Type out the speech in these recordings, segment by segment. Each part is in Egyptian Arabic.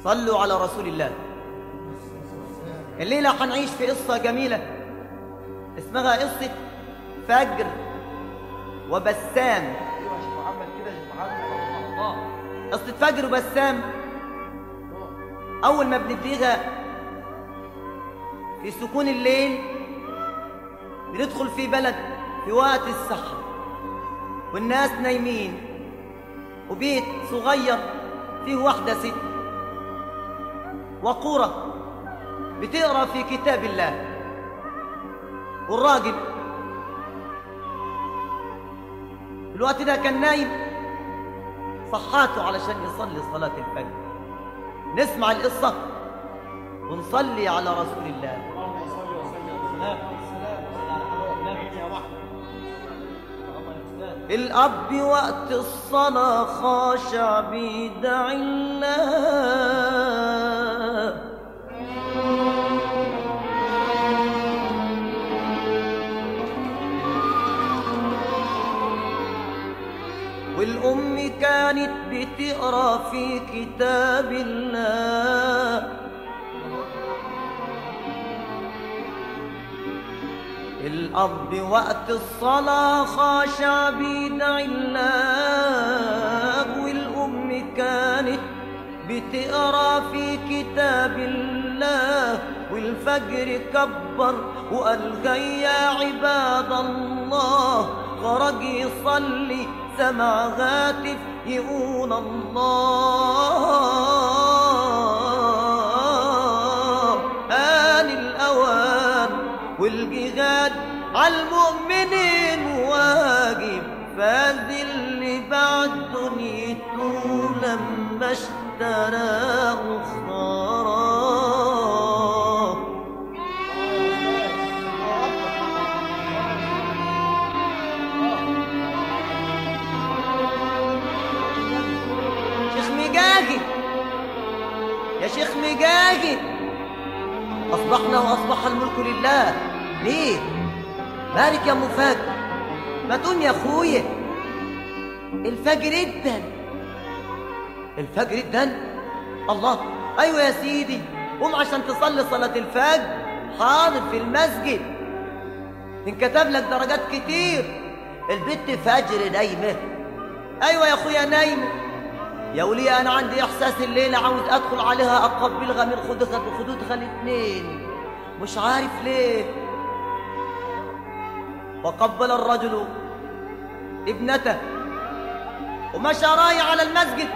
صلوا على رسول الله الليلة هنعيش في قصة جميلة اسمها قصة فجر وبسام ايوه يا شيخ محمد كده يا شيخ محمد الله قصة فجر وبسام أول ما بنبتديها في سكون الليل بندخل في بلد في وقت السحر والناس نايمين وبيت صغير فيه واحدة ست وقورة بتقرا في كتاب الله والراجل في الوقت ده كان نايم صحاته علشان يصلي صلاة الفجر نسمع القصة ونصلي على رسول الله اللهم صل وسلم والسلام والسلام على حضرة النبي يا وحده اللهم الاسلام الأب وقت الصلاة خاشع بيدعي الله والأم كانت بتقرأ في كتاب الله الأب وقت الصلاة خاشع بيدعي الله والأم كانت بتقرا في كتاب الله والفجر كبر وقال هيا عباد الله خرج يصلي سمع هاتف يقول الله آن الأوان والجهاد عالمؤمنين واجب فاز اللي بعد دنيته لما اشترى أخرى شيخ مجاهد يا شيخ مجاهد أصبحنا وأصبح الملك لله ليه؟ مالك يا مفاجئ ما تقول يا أخويا الفجر ادن الفجر ادن الله أيوة يا سيدي قوم عشان تصلي صلاة الفجر حاضر في المسجد انكتب لك درجات كتير البت فجر نايمة أيوة يا أخويا نايمة يا ولي أنا عندي إحساس الليلة عاوز أدخل عليها أقبلها من خدودها بخدودها الاتنين مش عارف ليه وقبل الرجل ابنته ومشى رايح على المسجد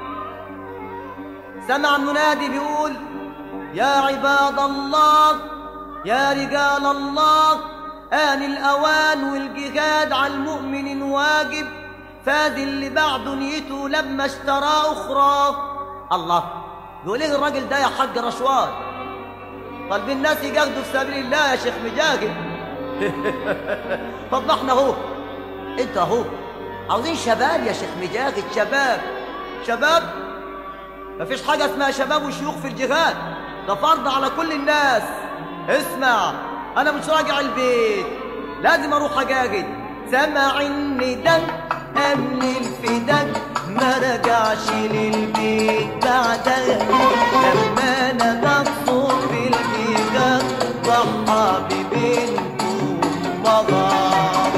سمع منادي بيقول يا عباد الله يا رجال الله آن الأوان والجهاد على المؤمن واجب فاز اللي بعد دنيته لما اشترى أخرى الله بيقول ايه الراجل ده يا حاج رشوان طالبين الناس يجاهدوا في سبيل الله يا شيخ مجاهد طب ما احنا اهو انت اهو عاوزين شباب يا شيخ مجاهد شباب شباب مفيش حاجة اسمها شباب وشيوخ في الجهاد ده فرض على كل الناس اسمع انا مش راجع البيت لازم اروح اجاهد سمع الندى قبل الفداء ما رجعش للبيت بعدها لما ندى صوت الجهاد ضحى ببنته ومضى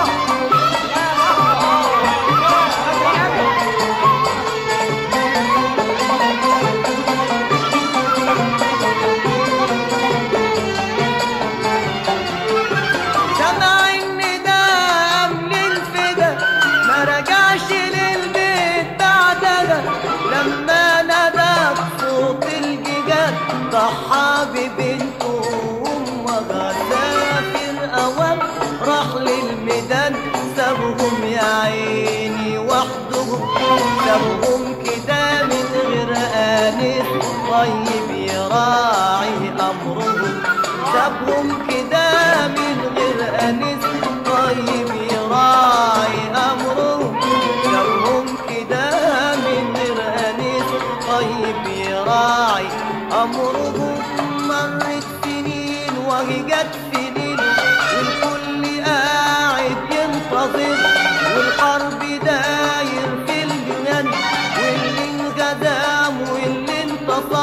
سمع النداء من الفدا ما رجعش للبيت بعدها لما نادى صوت الجيجات ضحى ببنته وامها سافر اوام راح للميدان سابهم يا عيني وحدهم سابهم كده من غير انس طيب يراعي امرهم سابهم كده من غير انس طيب يراعي امرهم سابهم كده من غير انس طيب يراعي امرهم مرت سنين وهي جت سنين والكل قاعد ينتظر والحرب داير في الجنان واللي انهزم واللي انتصر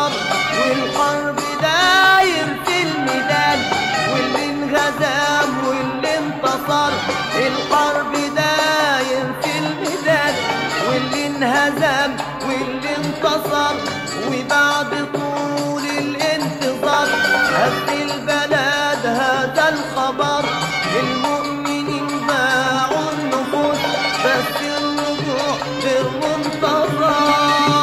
والحرب داير في الميدان واللي انهزم واللي انتصر الحرب داير في الميدان واللي انهزم واللي انتصر وبعد طول الانتظار هز البلد هذا الخبر المؤمنين باعوا النفوس بس الرجوع غير منتظر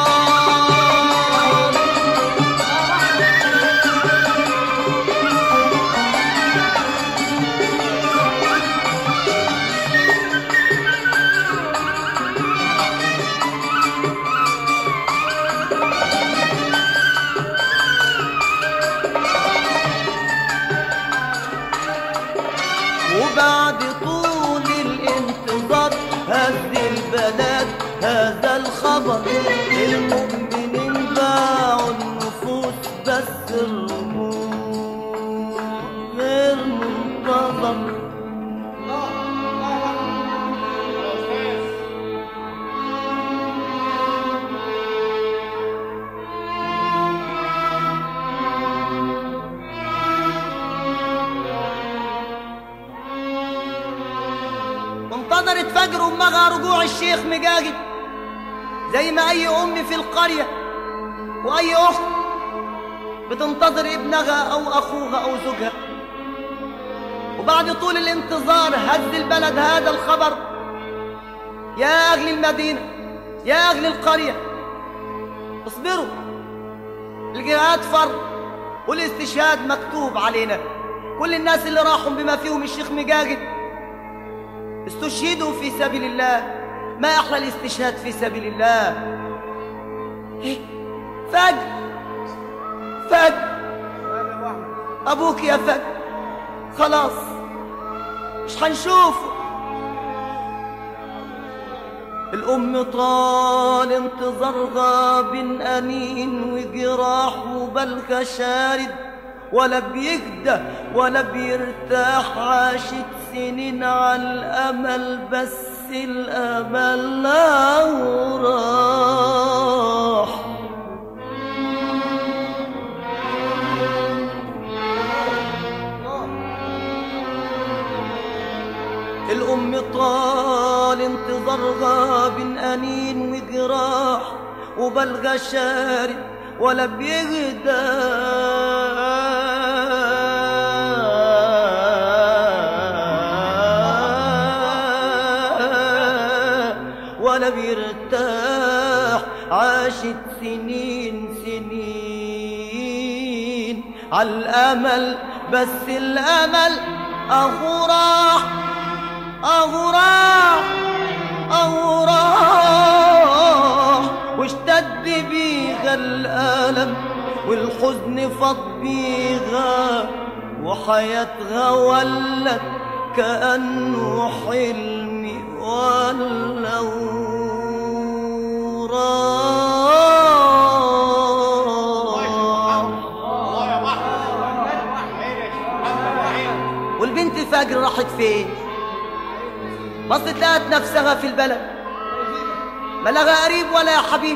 وبعد طول الانتظار هز البلد هذا الخبر المؤمنين باعوا النفوس بس الرجوع غير منتظر وانتظرت فجر أمها رجوع الشيخ مجاجد زي ما أي أم في القرية وأي أخت بتنتظر ابنها أو أخوها أو زوجها وبعد طول الانتظار هز البلد هذا الخبر يا أهل المدينة يا أهل القرية اصبروا الجهاد فرض والاستشهاد مكتوب علينا كل الناس اللي راحوا بما فيهم الشيخ مجاجد استشهدوا في سبيل الله ما أحلى الاستشهاد في سبيل الله إيه؟ فجر فجر أبوك يا فجر خلاص مش هنشوفه الأم طال انتظارها بين أنين وجراح وبلغة شارد ولا بيهدى ولا بيرتاح عاشت سنين على الأمل بس الأمل لا راح الأم طال انتظارها بين أنين وجراح وبلغى شارد ولا بيهدى ولا بيرتاح عاشت سنين سنين على الأمل بس الأمل أهو راح أهو راح أهو راح واشتد بيها الألم والحزن فاض بيها وحياتها ولت كأنه حلم ولا والبنت فجر راحت فين بصت لقت نفسها في البلد ما لها قريب ولا يا حبيب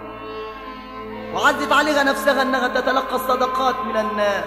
وعزت عليها نفسها انها تتلقى الصدقات من الناس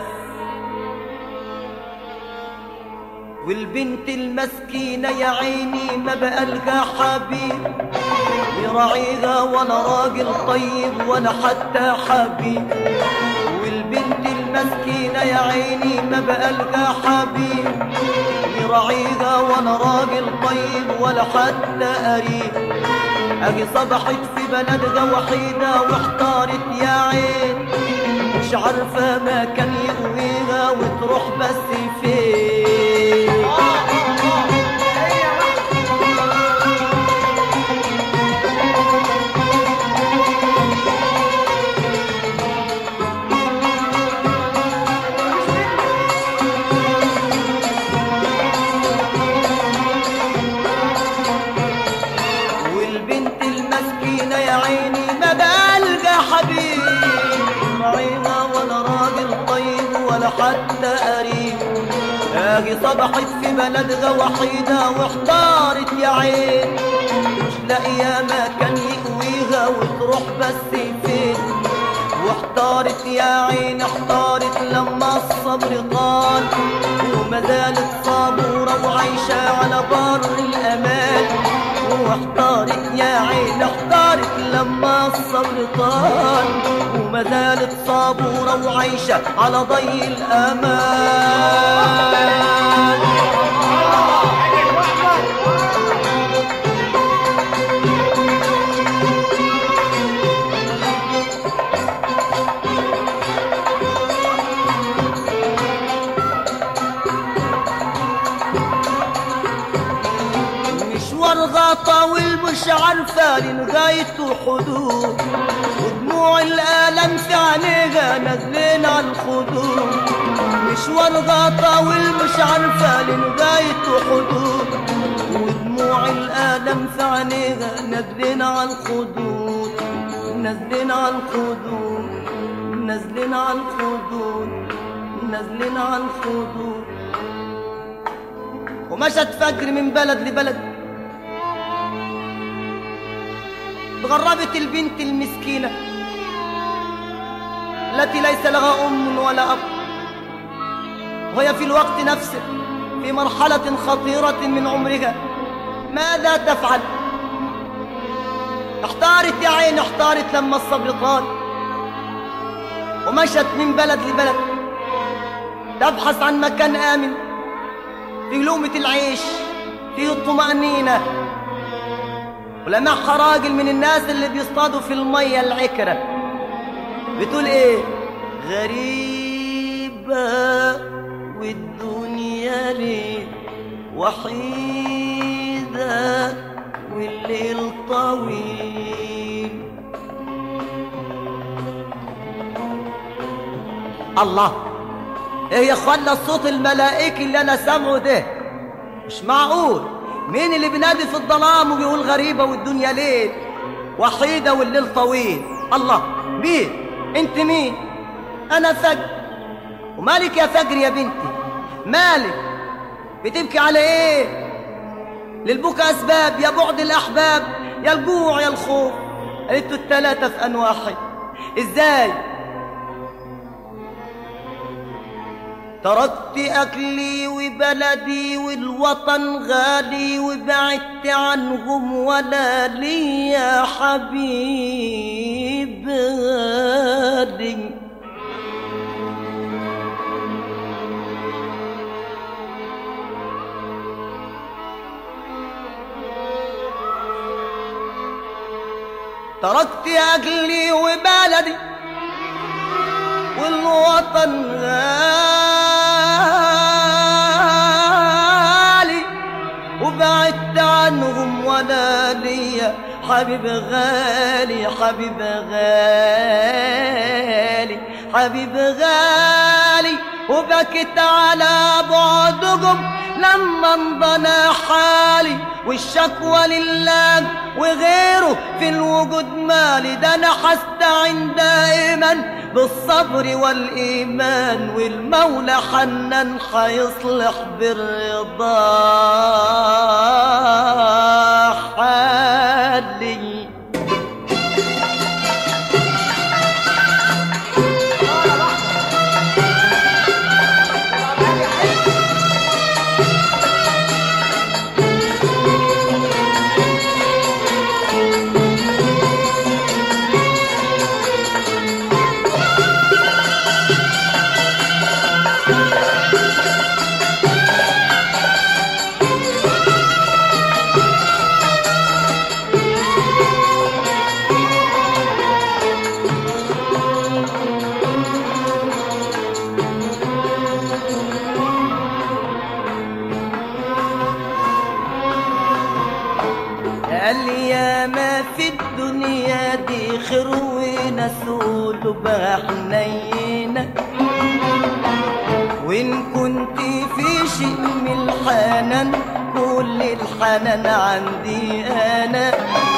والبنت المسكينة يا عيني ما بقالها حبيب يراعيها ولا راجل طيب ولا حتى حبيب والبنت المسكينة يا عيني ما بقالها حبيب يراعيها ولا راجل طيب ولا حتى قريب اجي صبحت في بلدها وحيدة واحتارت يا عين مش عارفة مكان يقويها وتروح بس فين والبنت المسكينة يا عيني ما بلقى حبيب راعيها ولا راجل طيب ولا حتى قريب اجي صبحت في بلدها وحيدة واحتارت يا عين مش لاقية مكان يقويها وتروح بس فين واحتارت يا عين احتارت لما الصبر طال وما زالت صابورة وعايشة على بر الأمان واحتارت يا عين احتارت لما الصبر طال وما زالت صابورة وعايشة على ضي الأمان مشوارها طويل مش عارفة لنغايته حدود ودموع الألم في عينيها نازلين على الخدود مشوارها طويل مش عارفة لنغايته حدود ودموع الألم في عينيها نازلين على الخدود نازلين على الخدود نازلين على الخدود نازلين على الخدود ومشت فجر من بلد لبلد تغربت البنت المسكينة التي ليس لها أم ولا أب وهي في الوقت نفسه في مرحلة خطيرة من عمرها ماذا تفعل احتارت يا عين احتارت لما الصبر طال ومشت من بلد لبلد تبحث عن مكان آمن في لومة العيش فيه الطمأنينة ولمعها راجل من الناس اللي بيصطادوا في المية العكرة بتقول ايه غريبة والدنيا ليه وحيدة والليل طويل الله ايه يا اخوانا الصوت الملائكي اللي انا سامعه ده مش معقول مين اللي بينادي في الظلام وبيقول غريبة والدنيا ليل وحيدة والليل طويل الله مين انت مين انا فجر ومالك يا فجر يا بنتي مالك بتبكي على ايه للبكاء اسباب يا بعد الاحباب يا الجوع يا الخوف قالت الثلاثة في ان واحد ازاي تركت أكلي وبلدي والوطن غالي وبعدت عنهم ولا لي يا حبيب غالي تركت أكلي وبلدي والوطن غالي وبعدت عنهم ولا ليا حبيب غالي حبيب غالي حبيب غالي وبكت على بعدكم لما انضنى حالي والشكوى لله وغيره في الوجود مالي ده انا حستعين دائما بالصبر والايمان والمولى حنان حيصلح بالرضا حالي قال يا ما في الدنيا دي خير ونسول بحنينة وإن كنت في شيء من الحنان كل الحنان عندي أنا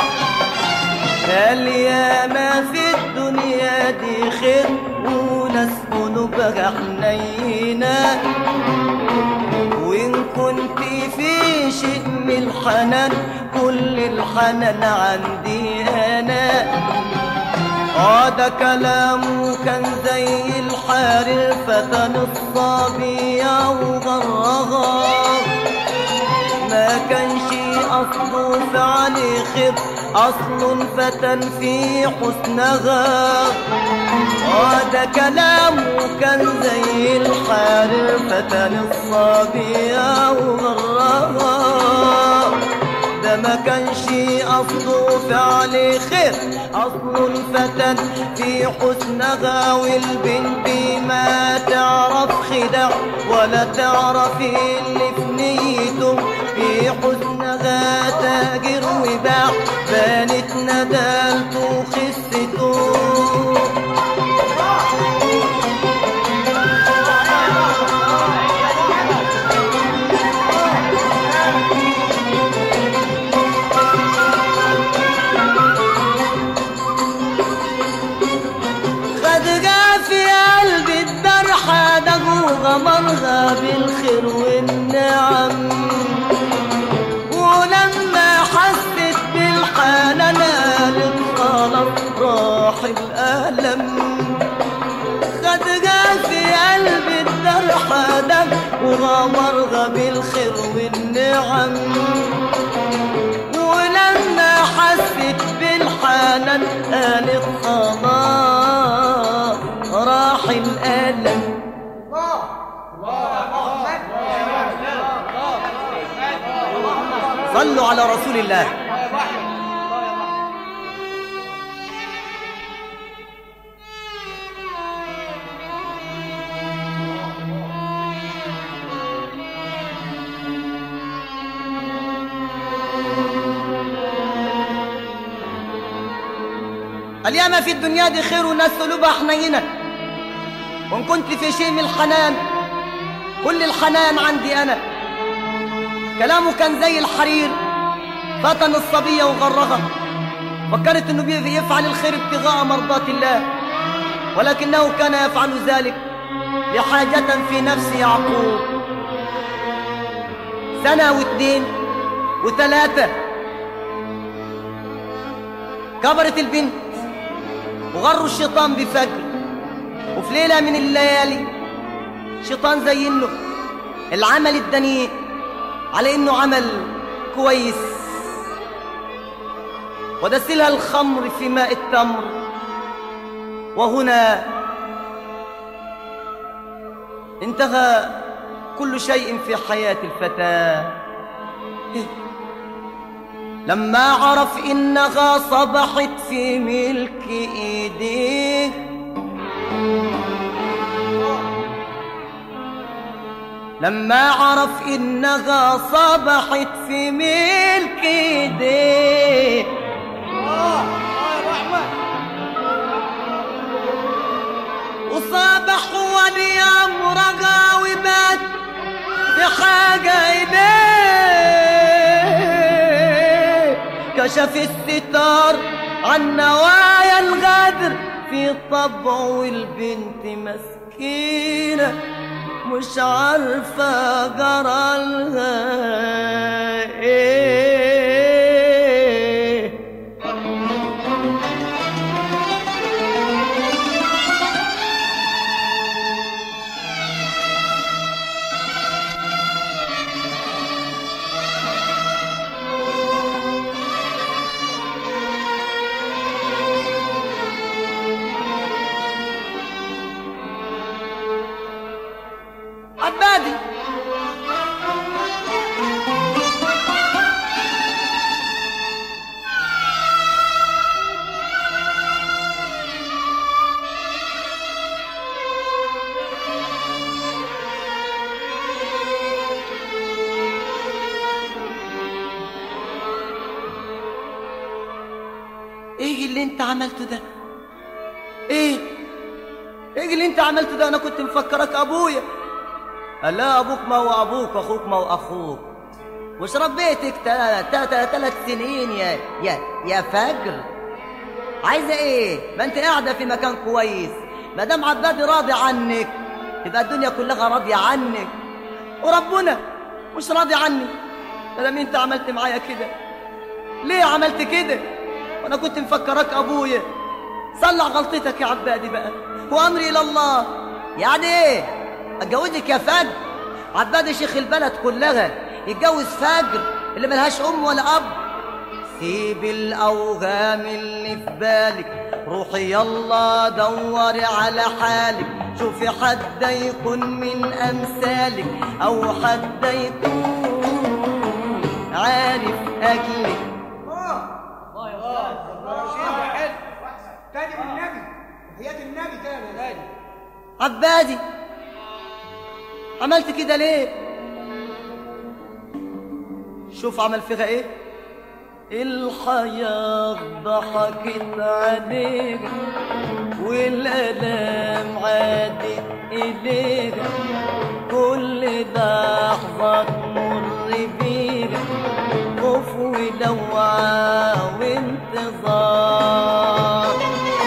قال يا ما في الدنيا دي خير ونسول بحنينة وإن كنت في شيء من الحنان كل الحنان عندي أنا هذا كلامه كان زي الحرير فتن الصبية وغرغر ما كانش أصله فعل خير أصل فتن في حسنها هذا كلامه كان زي الحرير فتن الصبية وغرغر ده ما كانش أصله فعل خير أصل فتن في حسنها والبنت ما تعرف خدع ولا تعرف اللي في نيته في حسنها تاجر وباع بانت ندالته خسته خدقة في قلب الدرحة دقوا غمرها بالخير والنعم ولما حست بالحنان قالت خلاص راح الألم خدقة في قلب الدرحة دق وغمرها بالخير والنعم ولما حست بالحنان قالت خلاص راح الألم صلوا على رسول الله اليوم في الدنيا دي خير وناس قلوبها حنينة وإن كنت في شيء من الحنان كل الحنان عندي أنا كلامه كان زي الحرير فتن الصبية وغرها فكرت انه بي- يفعل الخير ابتغاء مرضات الله ولكنه كان يفعل ذلك لحاجة في نفس يعقوب سنة واثنين وثلاثة كبرت البنت وغروا الشيطان بفجر وفي ليلة من الليالي شيطان زين له العمل الدنيء على انه عمل كويس ودسلها الخمر في ماء التمر وهنا انتهى كل شيء في حياة الفتاة لما عرف إنها صبحت في ملك إيديه لما عرف إنها صبحت في ملك إيديه وصبح ولي أمرها وبات في حاجة إليه كشف الستار عن نوايا الغدر في طبعه البنت مسكينة مش عارفة جرالها ايه عبادي ايه اللي انت عملته ده ايه ايه اللي انت عملته ده انا كنت مفكرك ابويا قال لا ابوك ما هو ابوك واخوك ما هو اخوك مش ربيتك ثلاث سنين يا يا يا فجر عايزه ايه ما انت قاعده في مكان كويس ما دام عبادي راضي عنك تبقى الدنيا كلها راضيه عنك وربنا مش راضي عني ما دام انت عملت معايا كده ليه عملت كده وانا كنت مفكرك ابويا صلح غلطتك يا عبادي بقى وامري الى الله يعني ايه اتجوزك يا فجر عبادي شيخ البلد كلها يتجوز فجر اللي ملهاش ام ولا اب سيب الاوهام اللي في بالك روحي يلا دوري على حالك شوفي حد يكون من امثالك او حد يكون عارف اجلك الله يا استاذ شيخ حلو تاني بالنبي وحياة النبي تاني تاني عبادي عملت كده ليه شوف عمل فيها ايه الحياة ضحكت عليك والألام عادت إليك كل لحظة تمر بيك خوف ولوعة وانتظار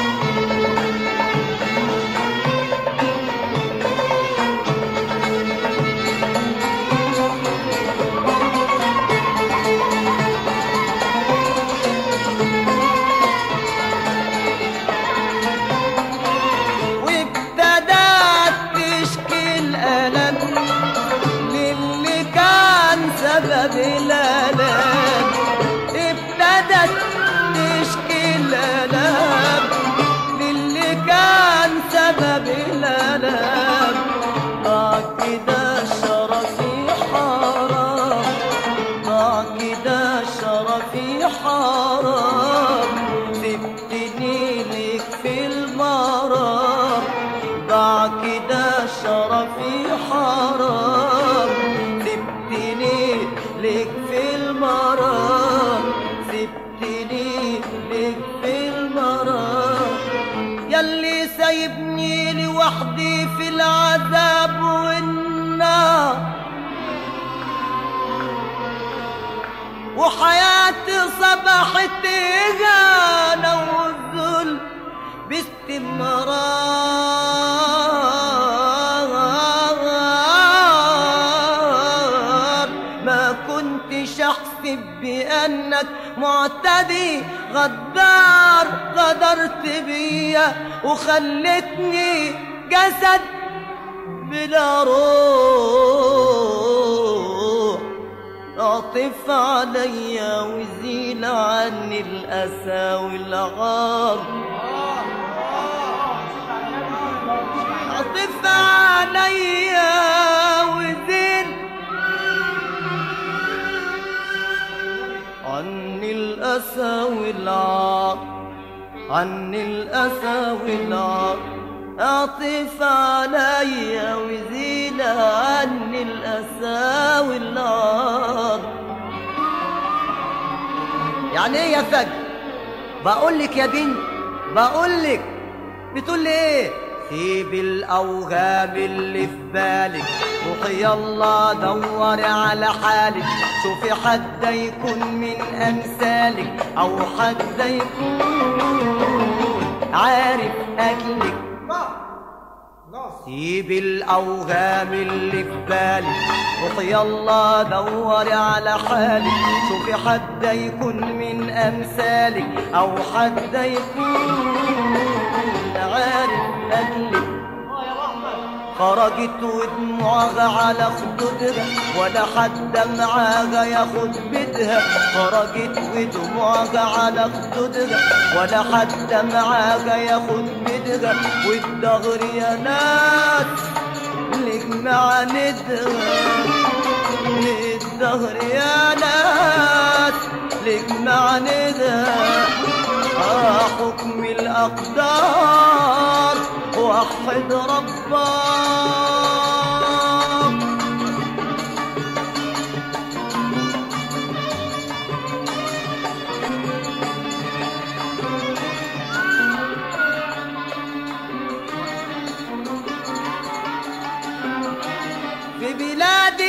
وابتدت تشكي الألم للي كان سبب الألم ابتدت تشكي الألم للي كان سبب الألم ضاع كده شرفي حرام ضاع كده شرفي حرام سبتني لك في المرام ضاع كده شرفي حرام سبتني لك في المرام سبتني لك في المرام يلي سايبني لوحدي في العذاب والنار وحياتي صبحت إهانة والذل باستمرار ما كنتش أحسب بأنك معتدي غدار غدرت بيا وخلتني جسد بلا روح اعطف عليا وزيل عني الأسى والغار اعطف عليا وزيل عني الأسى والعار عني الأسى والعار اعطف عليا وزيل عني الأسى والعار يعني ايه يا فجر بقول لك يا بنت بقول لك بتقول لي ايه سيب الاوهام اللي في بالك روحي يلا دوري على حالك شوفي حد يكون من امثالك او حد يكون عارف اجلك خلاص خلاص سيب الاوهام اللي في بالك روحي يلا دوري على حالك شوفي حد يكون من امثالك او حد يكون عارف اجلك الله يا رحمة خرجت ودموعها على خدودها ولا حد معاها ياخد بدها خرجت ودموعها على خدودها ولا حد معاها ياخد بدها والدهر يا ناس نجمع ندها الدهر يا ناس نجمع ندها آه حكم الأقدار وحد ربك في بلاد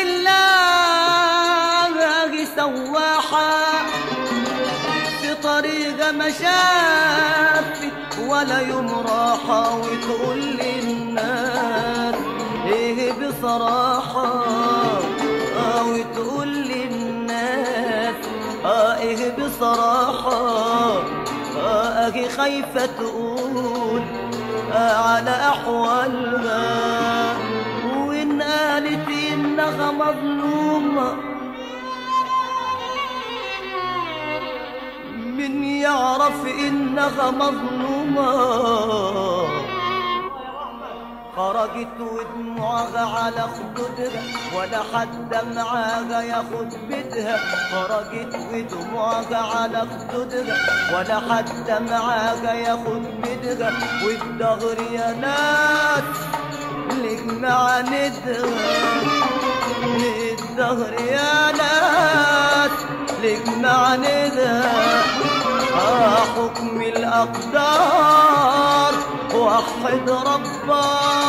الله سواحة في طريق مشافت ولا يوم راحة وتقول للناس ايه بصراحة اه وتقول للناس اه ايه بصراحة اه اجي خايفة تقول على أحوالها وإن قالت إنها مظلومة من يعرف إنها مظلومة خرجت ودموعها على خدودها ولا حد معاها ياخد بدها خرجت ودموعها على خدودها ولا حد معاها ياخد بدها والدهر يا ناس لجمع ندها الدهر يا ناس لجمع ندها آه حكم الأقدار وحد ربك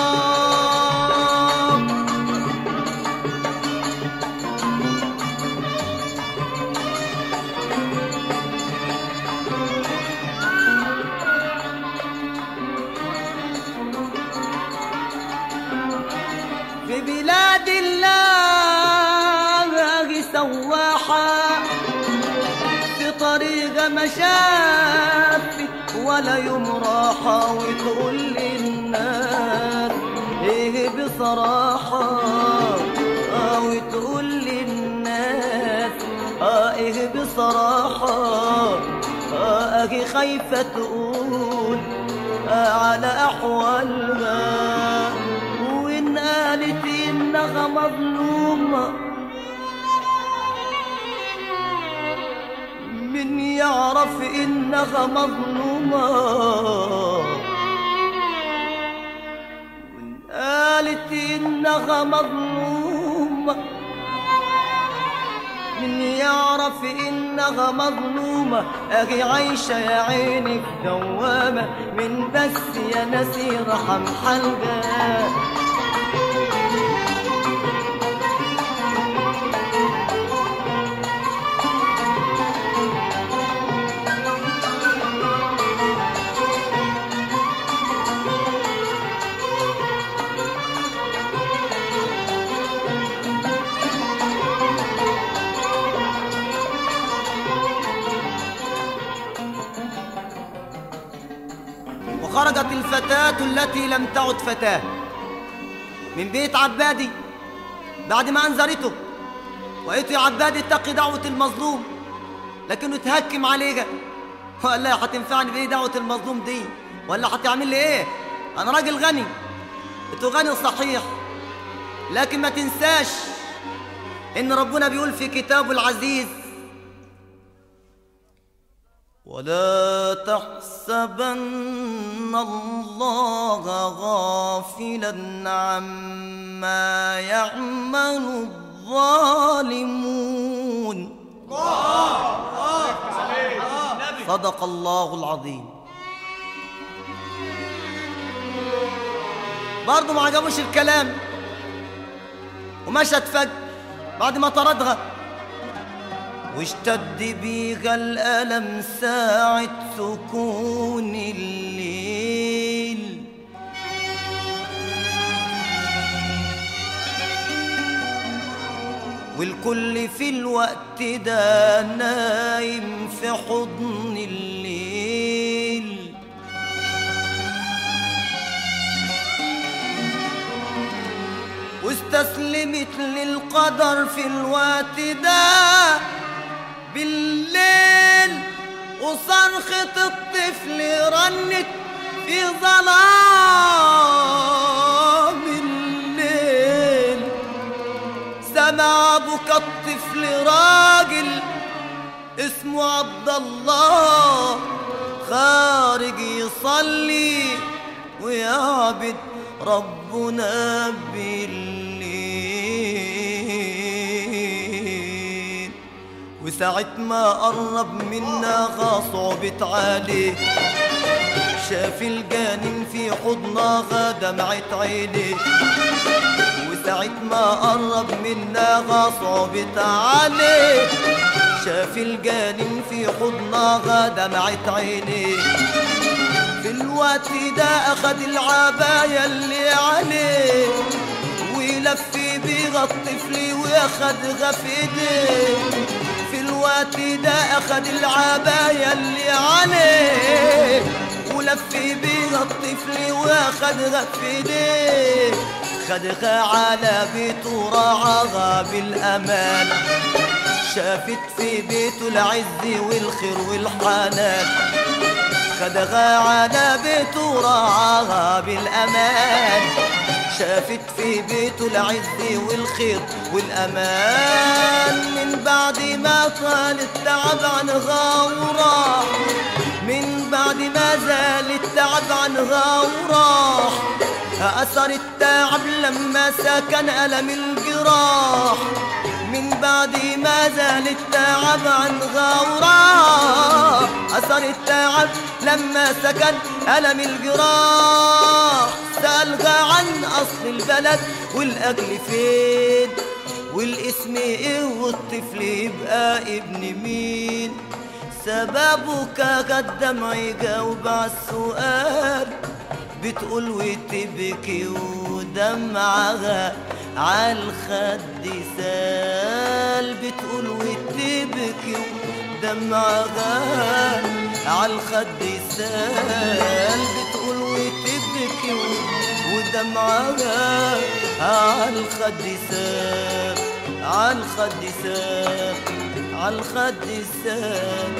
في بلاد الله سواحة في طريق مشافي ولا يوم راحة وتقول للناس ايه بصراحة اه وتقول للناس اه ايه بصراحة اه اهي خايفة تقول آه على احوالها وإن قالت إنها مظلومة من يعرف إنها مظلومة وإن قالت إنها مظلومة من يعرف إنها مظلومة أجي عايشة يا عيني في دوامة من بس يا ناسي رحم حلقة وخرجت الفتاة التي لم تعد فتاة من بيت عبادي بعد ما أنذرته وقالت يا عبادي اتقي دعوة المظلوم لكنه تهكم عليها وقال لها هتنفعني بإيه دعوة المظلوم دي ولا هتعمل لي إيه أنا راجل غني أنت غني صحيح لكن ما تنساش إن ربنا بيقول في كتابه العزيز ولا تحسبن الله غافلا عما يعمل الظالمون صدق الله العظيم برضه ما عجبوش الكلام ومشت فجأة بعد ما طردها واشتد بيها الألم ساعة سكون الليل والكل في الوقت ده نايم في حضن الليل واستسلمت للقدر في الوقت ده بالليل وصرخة الطفل رنت في ظلام الليل سمع بكى الطفل راجل اسمه عبد الله خارج يصلي ويعبد ربنا بالليل وساعة ما قرب منها صعبت عليه شاف الجانين في حضنها دمعت عينيه وساعة ما قرب منها صعبت عليه شاف الجانين في حضنها دمعت عينيه في الوقت ده أخد العباية اللي عليه ولف بيها الطفل وأخدها في ايديه في الوقت ده أخد العباية اللي عليه ولف لف بيها الطفل واخدها في ايديه خدها على بيته رعاها بالامان شافت في بيته العز والخير والحنان خدها على بيته رعاها بالامان شافت في بيته العز والخير والامان من بعد ما طال التعب عنها وراح من بعد ما زال التعب عنها وراح أثر التعب لما سكن ألم الجراح من بعد ما زال التعب عنها وراح أثر التعب لما سكن ألم الجراح سألها عن أصل البلد والأجل فين والاسم إيه والطفل يبقى ابن مين سببك قد دمع يجاوب على السؤال بتقول وتبكي ودمعها عالخد سال بتقول وتبكي ودمعها عالخد سال بتقول وتبكي ودمعها عالخد سال عالخد سال عالخد سال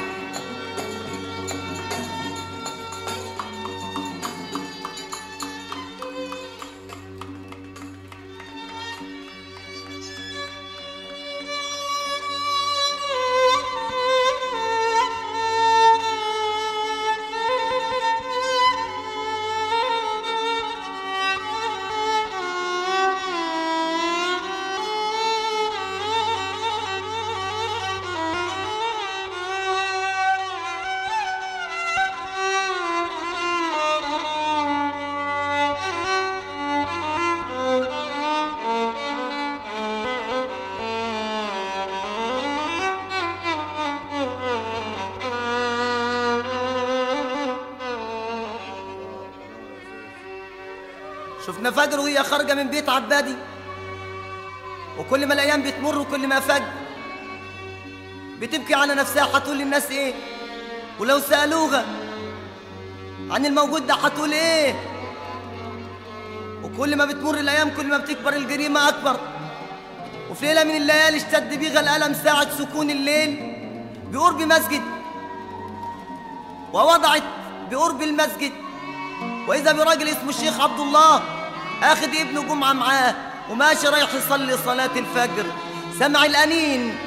شفنا فجر وهي خارجة من بيت عبادي وكل ما الأيام بتمر وكل ما فجر بتبكي على نفسها هتقول للناس إيه ولو سألوها عن الموجود ده هتقول إيه وكل ما بتمر الأيام كل ما بتكبر الجريمة أكبر وفي ليلة من الليالي اشتد بيها الألم ساعة سكون الليل بقرب مسجد ووضعت بقرب المسجد وإذا براجل اسمه الشيخ عبد الله آخد ابنه جمعة معاه وماشي رايح يصلي صلاة الفجر سمع الأنين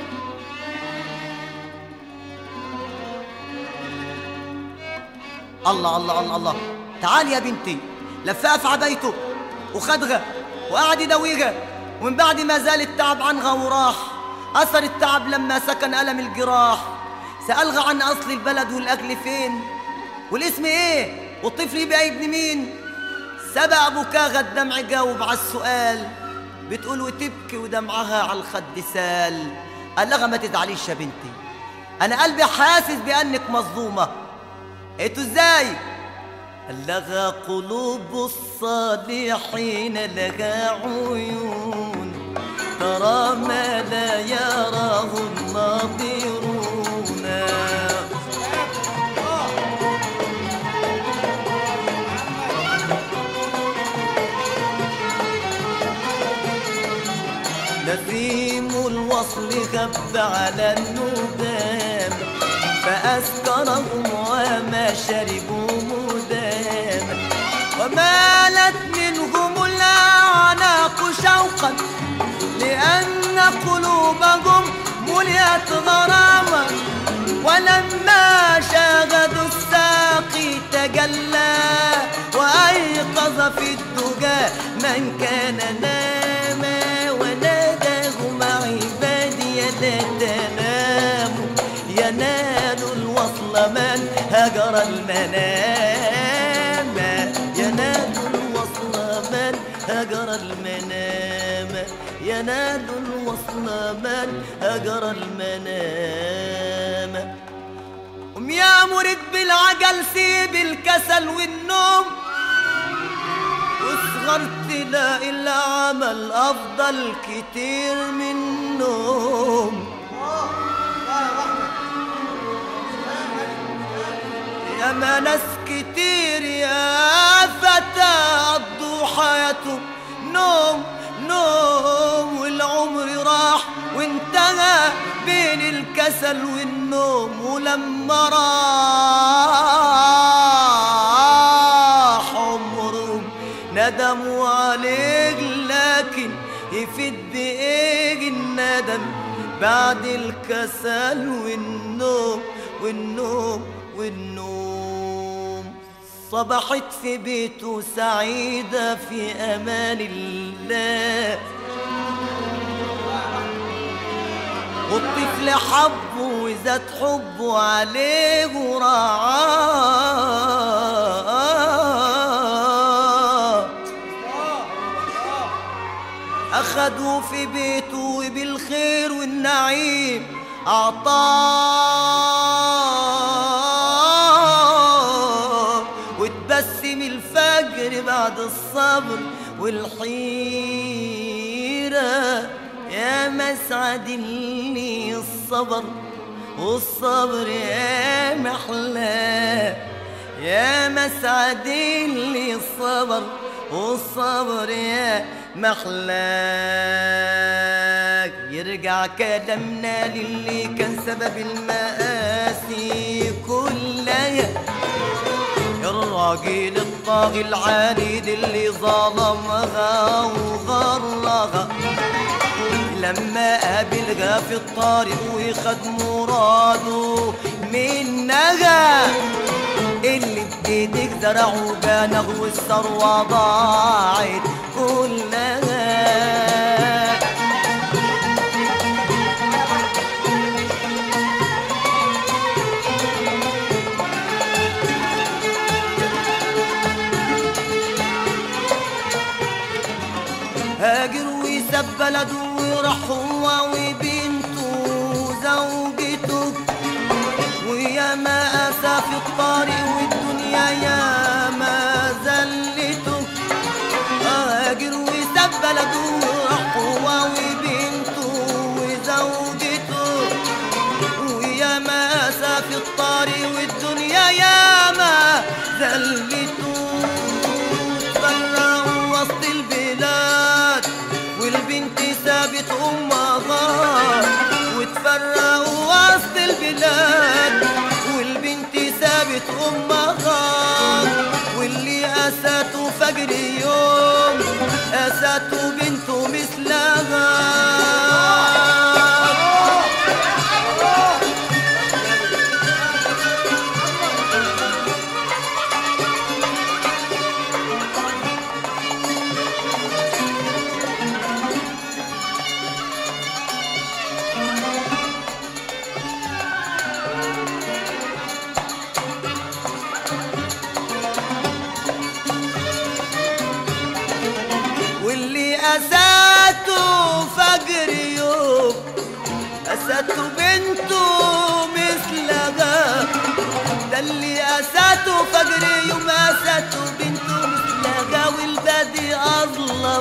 الله الله الله الله تعال يا بنتي لفها في عبايته وخدها وقعد يداويها ومن بعد ما زال التعب عنها وراح أثر التعب لما سكن ألم الجراح سألها عن أصل البلد والأكل فين والاسم إيه والطفل يبقى ابن مين سبق بكاغة الدمع جاوب على السؤال بتقول وتبكي ودمعها على الخد سال قال لها ما تزعليش يا بنتي أنا قلبي حاسس بأنك مظلومة قلت ازاي قال لها قلوب الصالحين لها عيون ترى ما لا يراه الناظرون نسيم الوصل غب على الندام فأسكرهم وما شربوا مدام ومالت منهم الأعناق شوقا لأن قلوبهم مليت غراما ولما شاهدوا الساقي تجلى وأيقظ في الدجى من كان ناما وناداهم عبادي لا تناموا ينال الوصل من هجر المنام ينال الوصل من هجر المنام ينال الوصل من هجر المنام قم يا مريد بالعجل سيب الكسل والنوم واصغر تلاقي العمل افضل كتير من النوم يا ما ناس كتير يا فتى قضوا حياتهم نوم نوم والعمر راح وانتهى بين الكسل والنوم ولما راح عمرهم ندموا عليك لكن يفيد ايه الندم بعد الكسل والنوم والنوم والنوم صبحت في بيته سعيدة في أمان الله والطفل حبه وزاد حبه عليه ورعاه أخدوا في بيته وبالخير والنعيم أعطاه وتبسم الفجر بعد الصبر والحيرة يا مسعد اللي الصبر والصبر يا محلاه يا مسعد اللي الصبر والصبر يا محلاك يرجع كلامنا للي كان سبب المآسي كلها يا الراجل الطاغي العنيد اللي ظلمها وغرها لما قابلها في الطريق وخد مراده منها اللي بايدك زرعوا بانغ والثروة ضاعت كلها هاجر وساب بلده وراح هو وبنته وزوجته ويا ما أسى في الطريق والدنيا يا ما زلته هاجر وساب بلده وراح هو وبنته وزوجته ويا ما أسى في الطريق والدنيا يا ما زلته تفرقوا وسط البلاد والبنت سابت أمها وتفرقوا وسط البلاد والبنت سابت أمها واللي أساته فجر يوم أساته بنته مثلها واللي أساته فجر يوم أساته بنته مثلها ده اللي أساته فجر يوم أساته بنته مثلها والبادي أظلم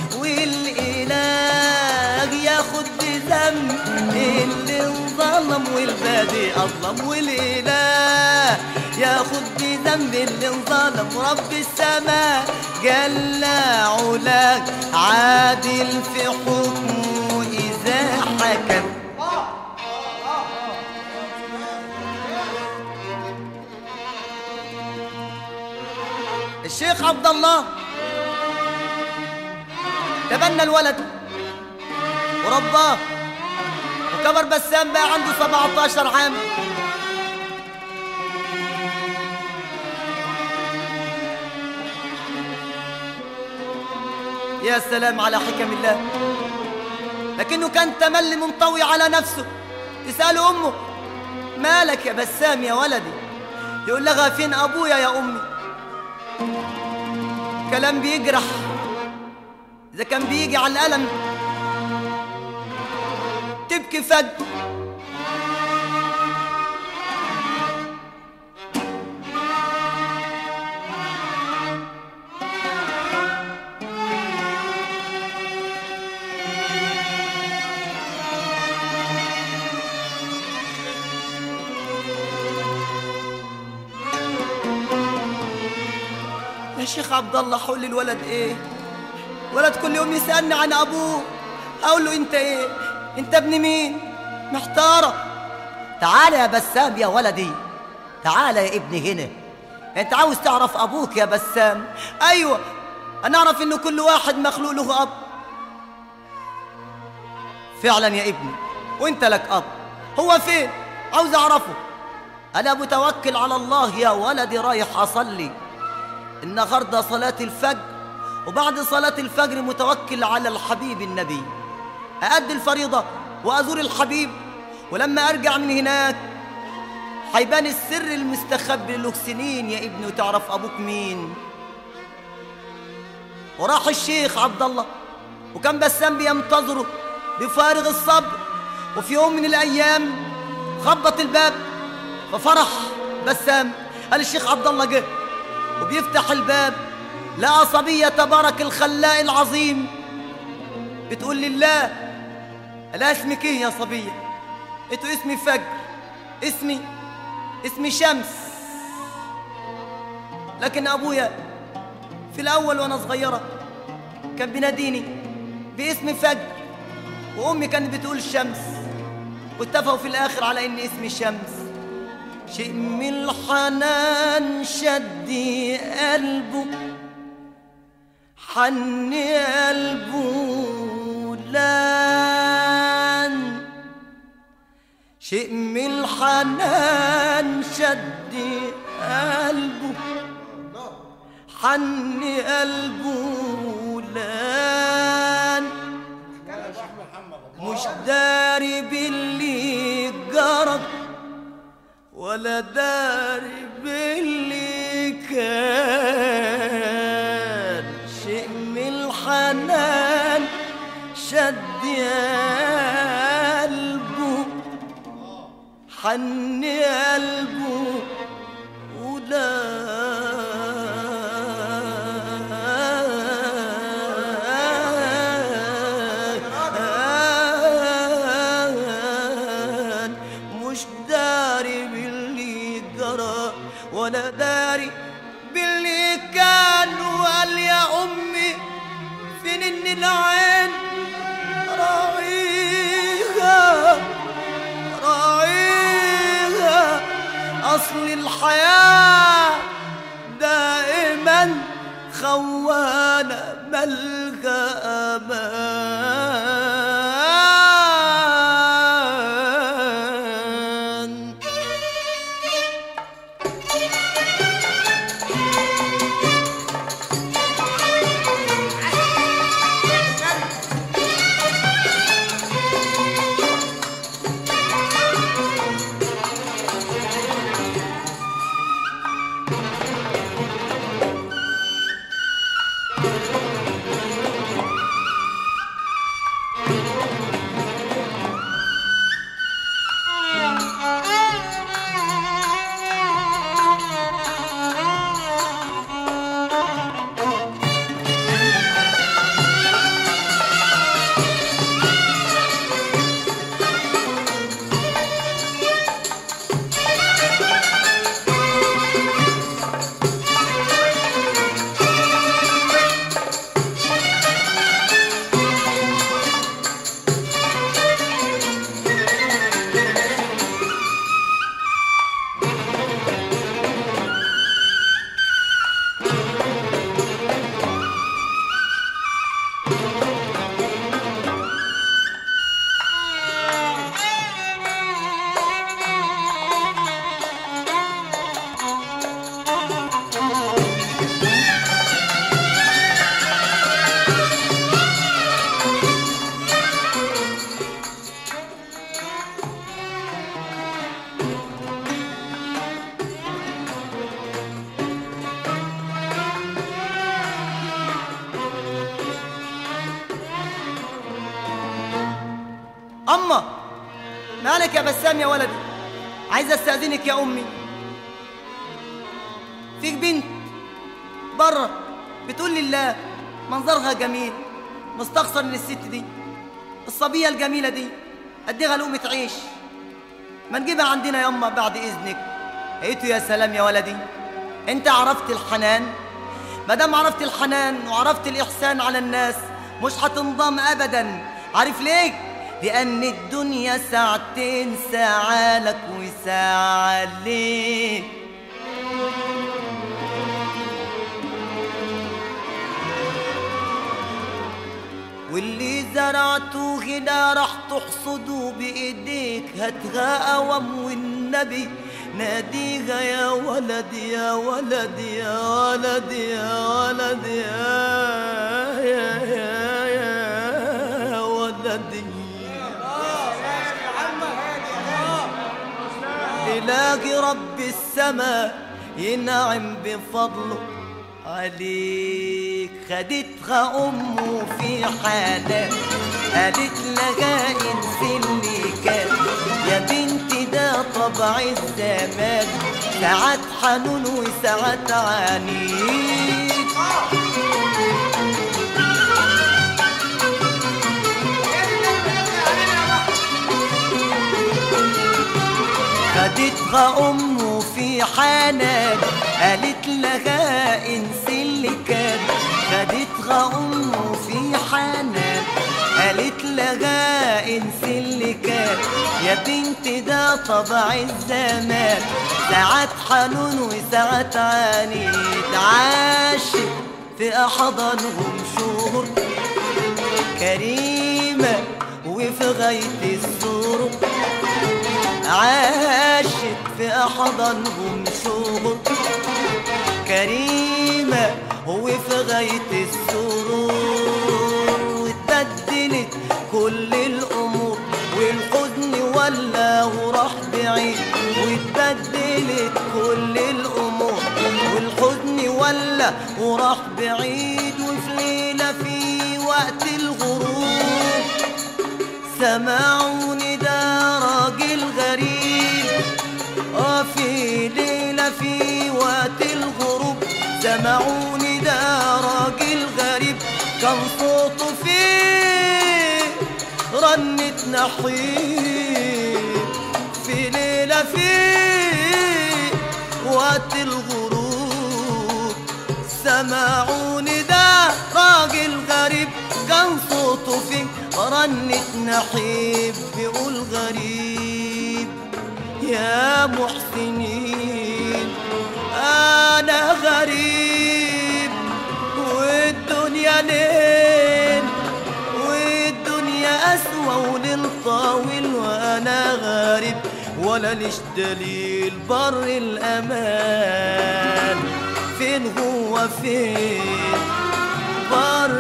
والإله ياخد بذنب اللي انظلم والبادي أظلم والإله ياخد بذنب اللي انظلم رب السماء جل علاك عادل في حكمه إذا حكم الشيخ عبد الله تبنى الولد ورباه وكبر بسام بقى عنده 17 عام يا سلام على حكم الله لكنه كان تملي منطوي على نفسه تسأله أمه مالك يا بسام يا ولدي يقول لها فين أبويا يا أمي كلام بيجرح إذا كان بيجي على الألم تبكي فج الشيخ عبد الله حول الولد ايه ولد كل يوم يسالني عن ابوه اقول له انت ايه انت ابن مين محتاره تعالى يا بسام يا ولدي تعالى يا ابني هنا انت عاوز تعرف ابوك يا بسام ايوه انا اعرف ان كل واحد مخلوق له اب فعلا يا ابني وانت لك اب هو فين عاوز اعرفه انا متوكل على الله يا ولدي رايح اصلي النهارده صلاه الفجر وبعد صلاه الفجر متوكل على الحبيب النبي أأدي الفريضة وأزور الحبيب ولما أرجع من هناك هيبان السر المستخبي له سنين يا ابني وتعرف أبوك مين وراح الشيخ عبد الله وكان بسام بينتظره بفارغ الصبر وفي يوم من الأيام خبط الباب ففرح بسام قال الشيخ عبد الله جه وبيفتح الباب لقى صبية تبارك الخلاق العظيم بتقول لله لا اسمك ايه يا صبية انتوا اسمي فجر اسمي اسمي شمس لكن ابويا في الاول وانا صغيرة كان بيناديني باسم فجر وامي كانت بتقول شمس واتفقوا في الاخر على ان اسمي شمس شيء من الحنان شدي قلبه حني قلبه لان شيء من الحنان شدي قلبه حني قلبه لان مش داري باللي جرب ولا داري باللي كان شيء من الحنان شد قلبه حن قلبه ولا مش داري باللي جرى ولا داري باللي كان وقال يا امي فين ان العين راعيها راعيها اصل الحياه دائما خوانه ملقى امان أما مالك يا بسام يا ولدي عايز استأذنك يا أمي فيك بنت بره بتقول لي الله منظرها جميل مستخسر من الست دي الصبية الجميلة دي أديها لقمة عيش ما نجيبها عندنا يما بعد إذنك قلت يا سلام يا ولدي أنت عرفت الحنان مادام عرفت الحنان وعرفت الإحسان على الناس مش هتنضم أبدا عارف ليه؟ لأن الدنيا ساعتين ساعة لك وساعة ليه واللي زرعته هنا راح تحصده بإيديك هاتها قوم والنبي ناديها يا ولد يا ولد يا ولد يا ولد يا يا يا, يا ولدي إلهي رب السماء ينعم بفضله عليك خدتها أمه في حالة قالت لها انسي اللي كان يا بنتي ده طبع الزمان ساعات حنون وساعات عنيد خدتها أمه في حنان قالت لها انسي اللي كان خدتها أمه في حنان قالت لها انسي اللي كان يا بنتي ده طبع الزمان ساعات حنون وساعات عنيد عاشت في أحضانهم شهور كريمة وفي غاية السرور عاشت في أحضانهم شهور كريمة وفي غاية السرور واتبدلت كل الأمور والحزن ولا وراح بعيد واتبدلت كل الأمور والحزن ولا وراح بعيد وفي ليلة في وقت الغروب سمعوني ده راجل غريب اه في ليلة في وقت الغروب سمعوني ده راجل غريب كان صوته فيه رنة نحيب في ليلة في وقت الغروب سمعوني ده راجل غريب كان صوته فيه رنة نحيب بيقول غريب يا محسنين أنا غريب والدنيا ليل والدنيا أسوى وللطاول وأنا غريب ولا ليش دليل بر الأمان فين هو فين بر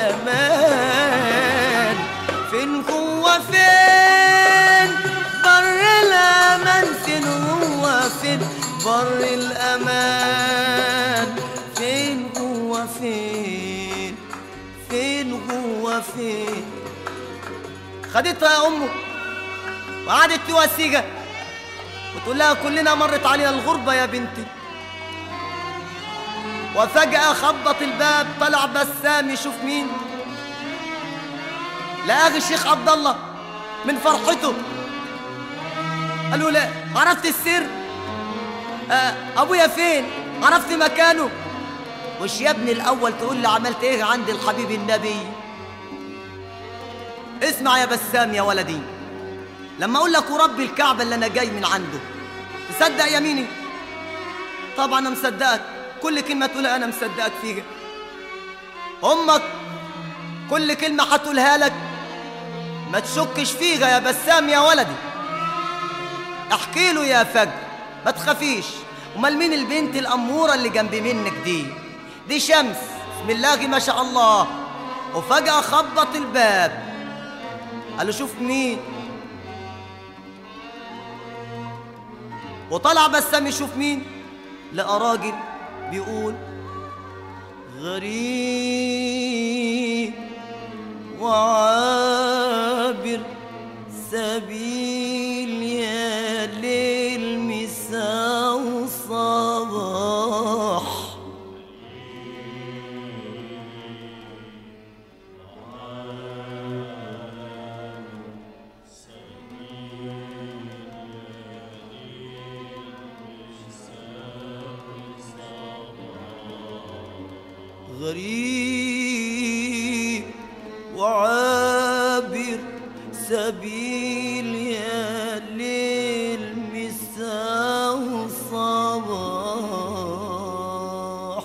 الأمان فين هو فين بر الأمان فين هو فين بر الأمان فين هو فين فين هو فين خدتها يا أمه وقعدت تواسيها وتقول لها كلنا مرت علينا الغربة يا بنتي وفجأة خبط الباب طلع بسام يشوف مين لقاه الشيخ عبد الله من فرحته قال له لا عرفت السر آه ابويا فين عرفت مكانه وش يا ابني الاول تقول لي عملت ايه عند الحبيب النبي اسمع يا بسام يا ولدي لما اقول لك ورب الكعبه اللي انا جاي من عنده تصدق يميني طبعا انا مصدقك كل كلمه تقولها انا مصدقك فيها امك كل كلمه هتقولها لك ما تشكش فيها يا بسام يا ولدي احكي له يا فجر ما تخافيش امال مين البنت الاموره اللي جنب منك دي دي شمس بسم الله ما شاء الله وفجاه خبط الباب قال له شوف مين وطلع بسام يشوف مين لقى راجل بيقول غريب وعابر سبيل يا ليل مساء وصباح وعابر سبيل يا ليل مساء صباح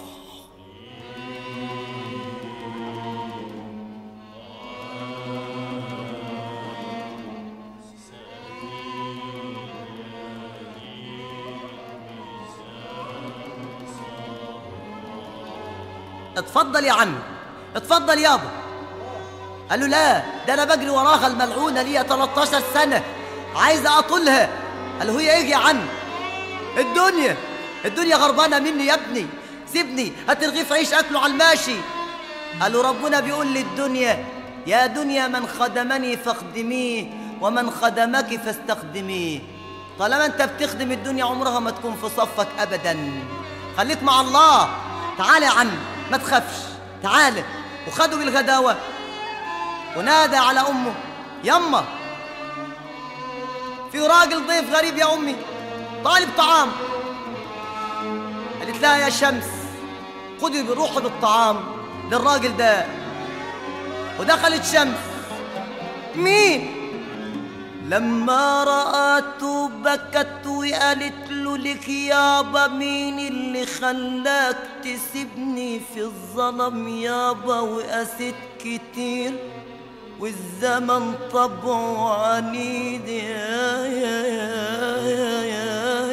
اتفضل يا عمي اتفضل يابا قال له لا ده انا بجري وراها الملعونه ليا 13 سنه عايز اقتلها قال له هي ايه يا عم الدنيا الدنيا غربانه مني يا ابني سيبني هات رغيف عيش اكله على الماشي قال له ربنا بيقول للدنيا يا دنيا من خدمني فاخدميه ومن خدمك فاستخدميه طالما انت بتخدم الدنيا عمرها ما تكون في صفك ابدا خليك مع الله تعال يا عم ما تخافش تعال وخدوا بالغداوه ونادى على امه يما في راجل ضيف غريب يا امي طالب طعام قالت لها يا شمس خدي بروحي بالطعام للراجل ده ودخلت شمس مين لما رأته بكت وقالت له لك يابا مين اللي خلاك تسيبني في الظلم يابا وقست كتير والزمن طبعه عنيد يا يا يا يا يا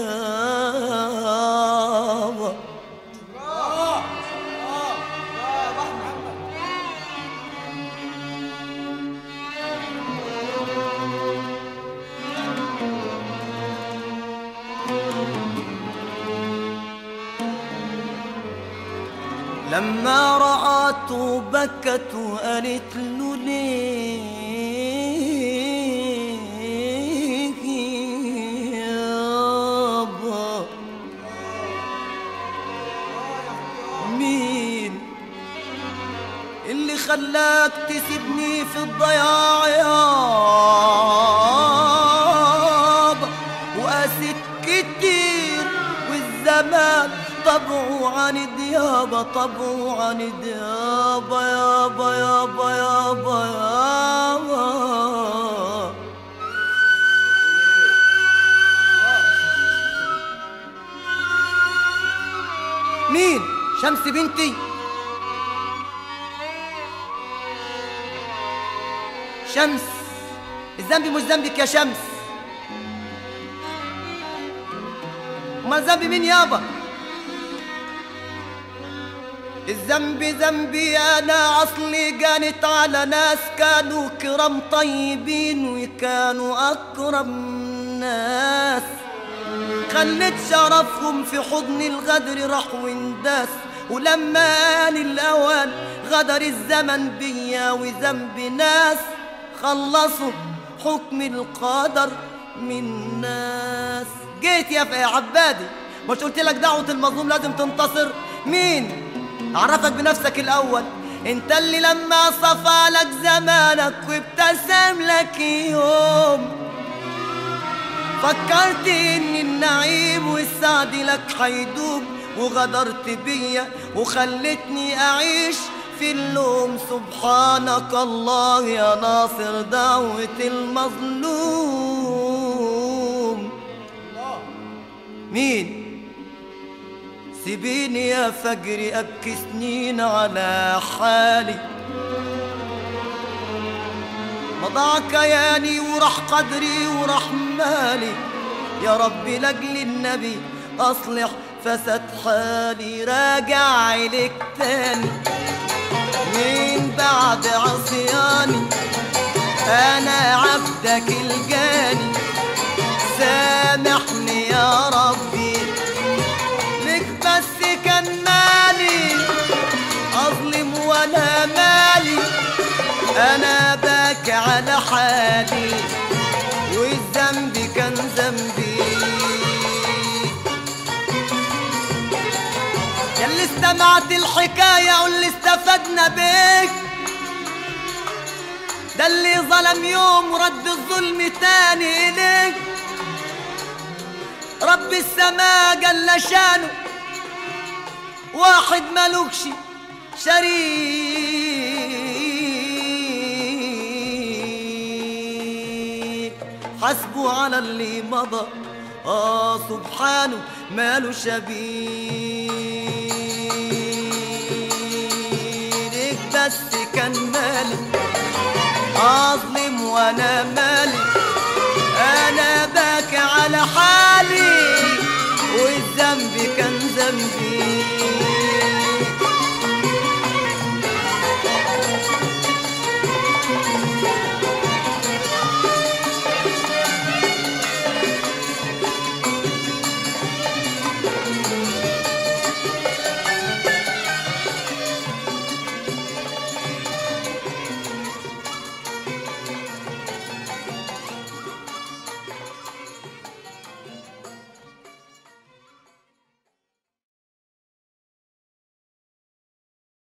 يابا الله الله الله يا بحر محمد لما رأته بكت وقالت له ليه يابا مين اللي خلاك تسيبني في الضياع يابا وقاسيت كتير والزمان طبعه عن ديابة طبعه عن ديابة يابا يابا يابا يابا مين شمس بنتي شمس الذنب مش ذنبك يا شمس امال ذنبي مين يابا الذنب ذنبي انا اصلي جانت على ناس كانوا كرام طيبين وكانوا اكرم ناس خليت شرفهم في حضن الغدر راح وانداس ولما آن الأوان غدر الزمن بيا وذنب ناس خلصوا حكم القدر من ناس جيت يا يا عبادي مش قلت لك دعوة المظلوم لازم تنتصر مين أعرفك بنفسك الأول انت اللي لما صفى لك زمانك وابتسم لك يوم فكرت ان النعيم والسعد لك حيدوم وغدرت بيا وخلتني اعيش في اللوم سبحانك الله يا ناصر دعوة المظلوم مين سيبيني يا فجري ابكي سنين على حالي مضى كياني وراح قدري وراح مالي يا رب لاجل النبي اصلح فسد حالي راجع إليك تاني من بعد عصياني انا عبدك الجاني سامحني يا ربي لك بس كان مالي اظلم وانا مالي انا باكي على حالي والذنب كان ذنبي يا اللي استمعت الحكاية واللي استفدنا بيك ده اللي ظلم يوم ورد الظلم تاني إليك رب السماء جل شانه واحد ملوكش شريك حاسبه على اللي مضى اه سبحانه ماله شبيه ليك بس كان مالي اظلم وانا مالي